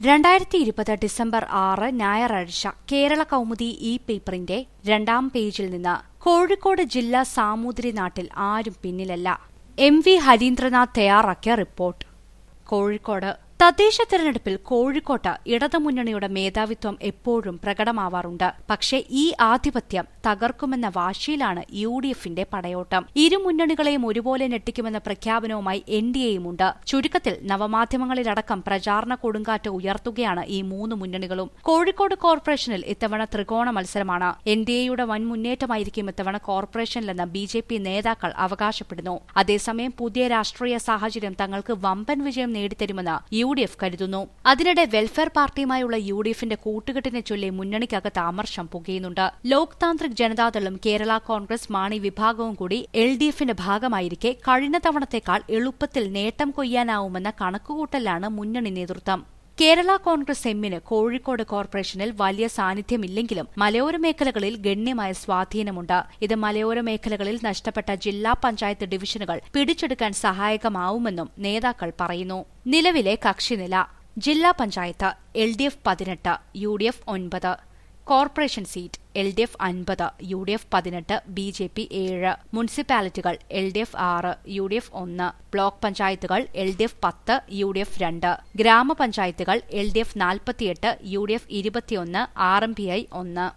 രണ്ടായിരത്തി ഇരുപത് ഡിസംബർ ആറ് ഞായറാഴ്ച കേരള കൗമുദി ഇ പേപ്പറിന്റെ രണ്ടാം പേജിൽ നിന്ന് കോഴിക്കോട് ജില്ലാ സാമൂതിരി നാട്ടിൽ ആരും പിന്നിലല്ല എം വി ഹരീന്ദ്രനാഥ് തയ്യാറാക്കിയ റിപ്പോർട്ട് കോഴിക്കോട് തദ്ദേശ തെരഞ്ഞെടുപ്പിൽ കോഴിക്കോട്ട് ഇടതുമുന്നണിയുടെ മേധാവിത്വം എപ്പോഴും പ്രകടമാവാറുണ്ട് പക്ഷേ ഈ ആധിപത്യം തകർക്കുമെന്ന വാശിയിലാണ് യു ഡി എഫിന്റെ പടയോട്ടം ഇരു മുന്നണികളെയും ഒരുപോലെ ഞെട്ടിക്കുമെന്ന പ്രഖ്യാപനവുമായി എൻ ഡി എയുമുണ്ട് ചുരുക്കത്തിൽ നവമാധ്യമങ്ങളിലടക്കം പ്രചാരണ കൊടുങ്കാറ്റ് ഉയർത്തുകയാണ് ഈ മൂന്ന് മുന്നണികളും കോഴിക്കോട് കോർപ്പറേഷനിൽ ഇത്തവണ ത്രികോണ മത്സരമാണ് എൻ ഡി എയുടെ വൻ മുന്നേറ്റമായിരിക്കും ഇത്തവണ കോർപ്പറേഷനിലെന്ന് ബി ജെ പി നേതാക്കൾ അവകാശപ്പെടുന്നു അതേസമയം പുതിയ രാഷ്ട്രീയ സാഹചര്യം തങ്ങൾക്ക് വമ്പൻ വിജയം നേടിത്തരുമെന്ന് യു ഡി എഫ് കരുതുന്നു അതിനിടെ വെൽഫെയർ പാർട്ടിയുമായുള്ള യു ഡി എഫിന്റെ കൂട്ടുകെട്ടിനെ ചൊല്ലി മുന്നണിക്കകത്ത് അമർഷം പുകയുന്നുണ്ട് ലോക് താന്ത്രിക് ജനതാദളും കേരള കോൺഗ്രസ് മാണി വിഭാഗവും കൂടി എൽ ഡി എഫിന്റെ ഭാഗമായിരിക്കെ കഴിഞ്ഞ തവണത്തേക്കാൾ എളുപ്പത്തിൽ നേട്ടം കൊയ്യാനാവുമെന്ന കണക്കുകൂട്ടലാണ് മുന്നണി നേതൃത്വം കേരള കോൺഗ്രസ് എമ്മിന് കോഴിക്കോട് കോർപ്പറേഷനിൽ വലിയ സാന്നിധ്യമില്ലെങ്കിലും മലയോര മേഖലകളിൽ ഗണ്യമായ സ്വാധീനമുണ്ട് ഇത് മലയോര മേഖലകളിൽ നഷ്ടപ്പെട്ട ജില്ലാ പഞ്ചായത്ത് ഡിവിഷനുകൾ പിടിച്ചെടുക്കാൻ സഹായകമാവുമെന്നും നേതാക്കൾ പറയുന്നു നിലവിലെ കക്ഷിനില ജില്ലാ പഞ്ചായത്ത് എൽ ഡി എഫ് പതിനെട്ട് യു ഡി എഫ് ഒൻപത് corporation seat L D F അൻപത് യു ഡി എഫ് പതിനെട്ട് ബി ജെ പി ഏഴ് മുനിസിപ്പാലിറ്റികൾ എൽ ഡി എഫ് ആറ് യു ഡി എഫ് ഒന്ന് ബ്ലോക്ക് പഞ്ചായത്തുകൾ എൽ ഡി എഫ് പത്ത് യു ഡി എഫ് രണ്ട് ഗ്രാമപഞ്ചായത്തുകൾ എൽ ഡി എഫ് നാൽപ്പത്തിയെട്ട് യു ഡി എഫ് ഇരുപത്തിയൊന്ന് ആർ എം പി ഐ ഒന്ന്